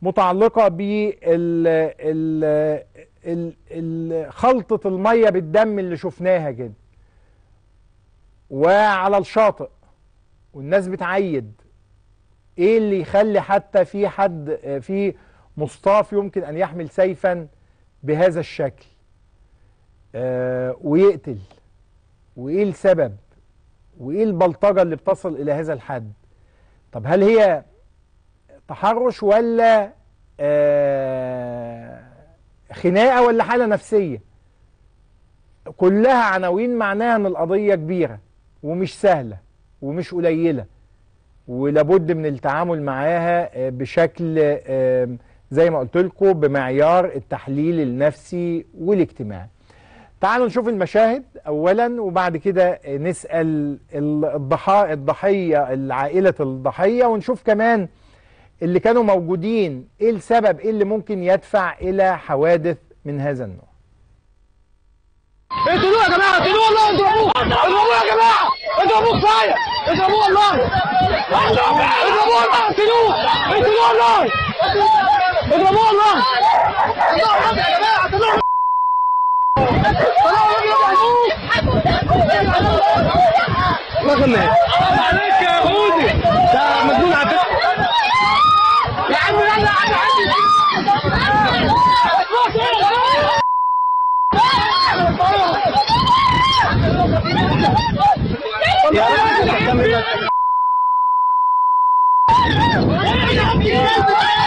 متعلقه بال خلطه الميه بالدم اللي شفناها كده وعلى الشاطئ والناس بتعيد ايه اللي يخلي حتى في حد في مصطاف يمكن ان يحمل سيفا بهذا الشكل آه ويقتل وايه السبب وايه البلطجه اللي بتصل الى هذا الحد طب هل هي تحرش ولا آه خناقه ولا حاله نفسيه كلها عناوين معناها ان القضيه كبيره ومش سهله ومش قليله ولابد من التعامل معاها بشكل زي ما قلت لكم بمعيار التحليل النفسي والاجتماعي تعالوا نشوف المشاهد اولا وبعد كده نسال الضحايا الضحيه العائله الضحيه ونشوف كمان اللي كانوا موجودين ايه السبب ايه اللي ممكن يدفع الى حوادث من هذا النوع اقتلوه يا جماعه اقتلوه والله اضربوه اضربوه يا جماعه اضربوه صايع اضربوه والله اضربوه والله اقتلوه اقتلوه والله اضربوه والله يا جماعه طلعوا الله يخليك حرام عليك يا يهودي ده مجنون على فكره يا عم يلا يا عم يا